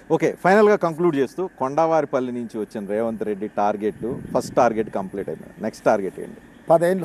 Okay ఫైనల్గా conclude చేస్తూ కొండవారిపల్లి నుంచి వచ్చిన Revanth Reddy target first target complete అయింది నెక్స్ట్ టార్గెట్ ఏంటి పదేళ్ళు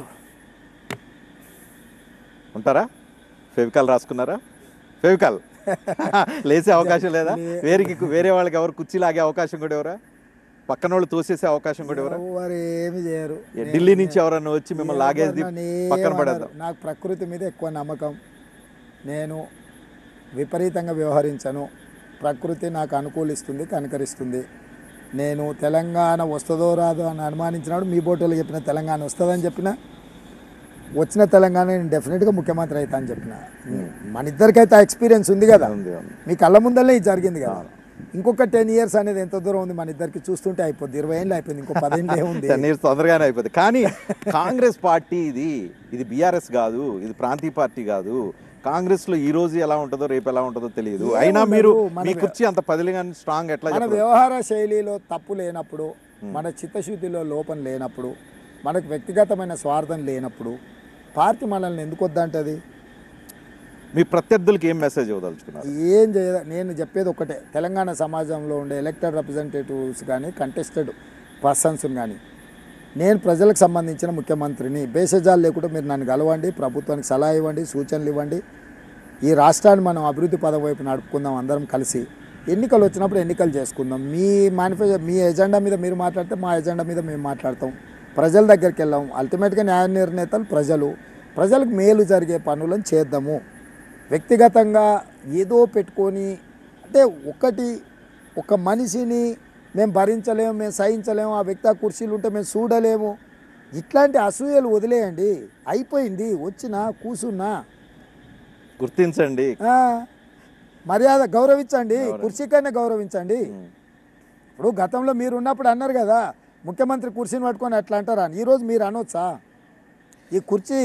ఉంటారా ఫెవికాల్ రాసుకున్నారా ఫెవికాల్ లేసే అవకాశం లేదా వేరికి వేరే వాళ్ళకి ఎవరు కుర్చీ లాగే అవకాశం కూడా ఎవరా పక్కన వాళ్ళు తోసేసే అవకాశం కూడా ఎవరా ఎవరు ఏమి చేయరు ఏ, ఢిల్లీ నుంచి ఎవరన్నా వచ్చి మిమ్మల్ని లాగేసి ఎవరు నన్ను పక్కన ఏమనరు. పడేద్దాం నాకు ప్రకృతి మీద ఎక్కువ నమ్మకం నేను విపరీతంగా వ్యవహరించను ప్రకృతి నాకు అనుకూలిస్తుంది కనుకరిస్తుంది నేను తెలంగాణ వస్తుందో రాదో అని అనుమానించినాడు మీ బోటోలు చెప్పిన తెలంగాణ వస్తుందని చెప్పిన వచ్చిన తెలంగాణ నేను డెఫినెట్గా ముఖ్యమంత్రి అవుతా అని చెప్పిన మన ఇద్దరికైతే ఆ ఎక్స్పీరియన్స్ ఉంది కదా ఉంది, ఉంది. మీ కళ్ళ ముందరనే ఇది జరిగింది కదా ఇంకొక టెన్ ఇయర్స్ అనేది ఎంత దూరం ఉంది మన ఇద్దరికి చూస్తుంటే అయిపోద్ది ఇరవై ఏళ్ళు అయిపోయింది ఇంకో పదేళ్ళు ఏముంది టెన్ ఇయర్స్ తొందరగానే అయిపోతుంది కానీ కాంగ్రెస్ పార్టీ ఇది ఇది బీఆర్ఎస్ కాదు ఇది ప్రాంతీయ పార్టీ కాదు కాంగ్రెస్ లో ఈ రోజు ఎలా ఉంటుందో రేపు ఎలా ఉంటుందో తెలియదు అయినా మీరు మన మీ కుర్చీ అంత పదిలిగా స్ట్రాంగ్ ఎట్లా మన చెప్పరు? వ్యవహార శైలిలో తప్పు లేనప్పుడు మన చిత్తశుద్ధిలో లోపం లేనప్పుడు మనకు వ్యక్తిగతమైన స్వార్థం లేనప్పుడు పార్టీ మనల్ని ఎందుకు వద్దంటది మీ ప్రత్యర్థులకి ఏం మెసేజ్ ఇవ్వదలుచుకున్నారు ఏం చేయ నేను చెప్పేది ఒకటే తెలంగాణ సమాజంలో ఉండే ఎలక్టెడ్ రిప్రజెంటేటివ్స్ కానీ కంటెస్టెడ్ పర్సన్స్ కానీ నేను ప్రజలకు సంబంధించిన ముఖ్యమంత్రిని బేసజాలు లేకుండా మీరు నన్ను కలవండి ప్రభుత్వానికి సలహా ఇవ్వండి సూచనలు ఇవ్వండి ఈ రాష్ట్రాన్ని మనం అభివృద్ధి పదం వైపు నడుపుకుందాం అందరం కలిసి ఎన్నికలు వచ్చినప్పుడు ఎన్నికలు చేసుకుందాం మీ మేనిఫెస్టో మీ ఎజెండా మీద మీరు మాట్లాడితే మా ఎజెండా మీద మేము మాట్లాడతాం ప్రజల దగ్గరికి వెళ్ళాం అల్టిమేట్గా న్యాయ నిర్ణేతలు ప్రజలు ప్రజలకు మేలు జరిగే పనులను చేద్దాము వ్యక్తిగతంగా ఏదో పెట్టుకొని అంటే ఒకటి ఒక మనిషిని మేము భరించలేము మేము సహించలేము ఆ వ్యక్తి ఆ కుర్చీలు ఉంటే మేము చూడలేము ఇట్లాంటి అసూయలు వదిలేయండి అయిపోయింది వచ్చినా కూసున్నా గుర్తించండి ఆ, మర్యాద గౌరవించండి కుర్చీకైనా గౌరవించండి ఇప్పుడు గతంలో మీరు ఉన్నప్పుడు అన్నారు కదా ముఖ్యమంత్రి కుర్చీని పట్టుకొని అట్లా అంటారా అని ఈరోజు మీరు అనొచ్చా ఈ కుర్చీ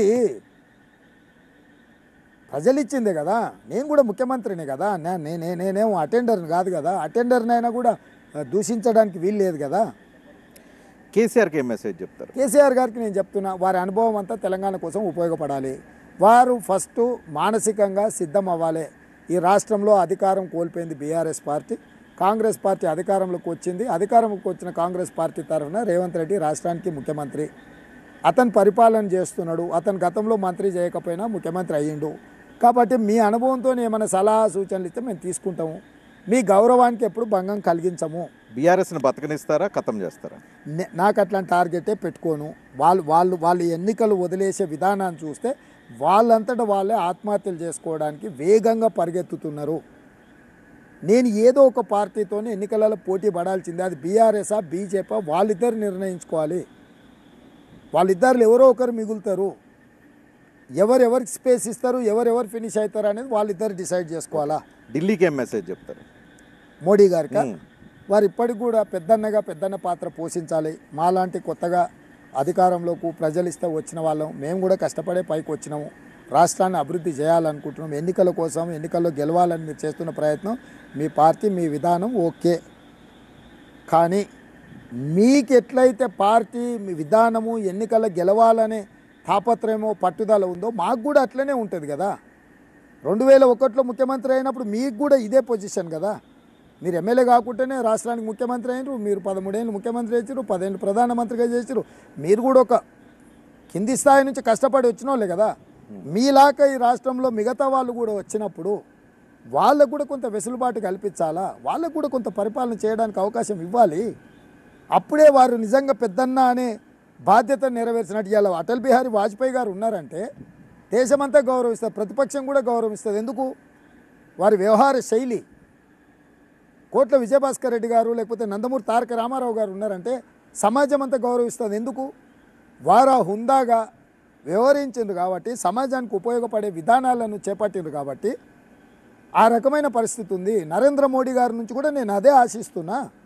ప్రజలు ఇచ్చిందే కదా నేను కూడా ముఖ్యమంత్రినే కదా నే- నేనే నేనేమో అటెండర్ని కాదు కదా అటెండర్ని అయినా కూడా ఆ, దూషించడానికి వీలు లేదు కదా కేసీఆర్కి ఏం మెసేజ్ చెప్తారు కేసీఆర్ గారికి నేను చెప్తున్నా వారి అనుభవం అంతా తెలంగాణ కోసం ఉపయోగపడాలి వారు ఫస్ట్ మానసికంగా సిద్ధం అవ్వాలి ఈ రాష్ట్రంలో అధికారం కోల్పోయింది బీఆర్ఎస్ పార్టీ కాంగ్రెస్ పార్టీ అధికారంలోకి వచ్చింది అధికారంలోకి వచ్చిన కాంగ్రెస్ పార్టీ తరఫున రేవంత్ రెడ్డి రాష్ట్రానికి ముఖ్యమంత్రి అతను పరిపాలన చేస్తున్నాడు అతను గతంలో మంత్రి చేయకపోయినా ముఖ్యమంత్రి అయ్యిండు కాబట్టి మీ అనుభవంతో ఏమైనా సలహా సూచనలు ఇస్తే మేము తీసుకుంటాము మీ గౌరవానికి ఎప్పుడు భంగం కలిగించము బీఆర్ఎస్ని బతకనిస్తారా ఖతం చేస్తారా నే- నాకు అట్లాంటి టార్గెటే పెట్టుకోను వాళ్ళు వాళ్ళు వాళ్ళు ఎన్నికలు వదిలేసే విధానాన్ని చూస్తే వాళ్ళంతటా వాళ్ళే ఆత్మహత్యలు చేసుకోవడానికి వేగంగా పరిగెత్తుతున్నారు నేను ఏదో ఒక పార్టీతో ఎన్నికలలో పోటీ పడాల్సిందే అది బీఆర్ఎస్ఆ బీజేపీ వాళ్ళిద్దరు నిర్ణయించుకోవాలి వాళ్ళిద్దరు ఎవరో ఒకరు మిగులుతారు ఎవరెవరికి స్పేస్ ఇస్తారు ఎవరెవరు ఫినిష్ అవుతారు అనేది వాళ్ళిద్దరు డిసైడ్ చేసుకోవాలా ఢిల్లీకి ఏం మెసేజ్ చెప్తారు మోడీ గారికి మ్మ్. వారు ఇప్పటికి కూడా పెద్దన్నగా పెద్దన్న పాత్ర పోషించాలి మాలాంటి కొత్తగా అధికారంలోకి ప్రజలు ఇస్తే వచ్చిన వాళ్ళం మేము కూడా కష్టపడే పైకి వచ్చినాము రాష్ట్రాన్ని అభివృద్ధి చేయాలనుకుంటున్నాం ఎన్నికల కోసం ఎన్నికల్లో గెలవాలని మీరు చేస్తున్న ప్రయత్నం మీ పార్టీ మీ విధానం ఓకే కానీ మీకు ఎట్లయితే పార్టీ మీ విధానము ఎన్నికల్లో గెలవాలనే తాపత్రయమో పట్టుదల ఉందో మాకు కూడా అట్లనే ఉంటుంది కదా రెండు వేల ఒకటిలో ముఖ్యమంత్రి అయినప్పుడు మీకు కూడా ఇదే పొజిషన్ కదా మీరు ఎమ్మెల్యే కాకుండానే రాష్ట్రానికి ముఖ్యమంత్రి అయినారు మీరు పదమూడేళ్ళు ముఖ్యమంత్రి చేసారు పదేళ్ళు ప్రధానమంత్రిగా చేసారు మీరు కూడా ఒక కింది స్థాయి నుంచి కష్టపడి వచ్చిన వాళ్ళే కదా మీలాగా ఈ రాష్ట్రంలో మిగతా వాళ్ళు కూడా వచ్చినప్పుడు వాళ్ళకు కూడా కొంత వెసులుబాటు కల్పించాలా వాళ్ళకు కూడా కొంత పరిపాలన చేయడానికి అవకాశం ఇవ్వాలి అప్పుడే వారు నిజంగా పెద్దన్న అనే బాధ్యత నెరవేర్చినట్టు ఇవాళ అటల్ బిహారీ వాజ్పేయి గారు ఉన్నారంటే దేశమంతా గౌరవిస్తారు ప్రతిపక్షం కూడా గౌరవిస్తుంది ఎందుకు వారి వ్యవహార శైలి కోట్ల విజయభాస్కర్ రెడ్డి గారు లేకపోతే నందమూరి తారక రామారావు గారు ఉన్నారంటే సమాజం అంతా గౌరవిస్తుంది ఎందుకు వారు ఆ హుందాగా వ్యవహరించిండ్రు కాబట్టి సమాజానికి ఉపయోగపడే విధానాలను చేపట్టిండ్రు కాబట్టి ఆ రకమైన పరిస్థితి ఉంది నరేంద్ర మోడీ గారి నుంచి కూడా నేను అదే ఆశిస్తున్నా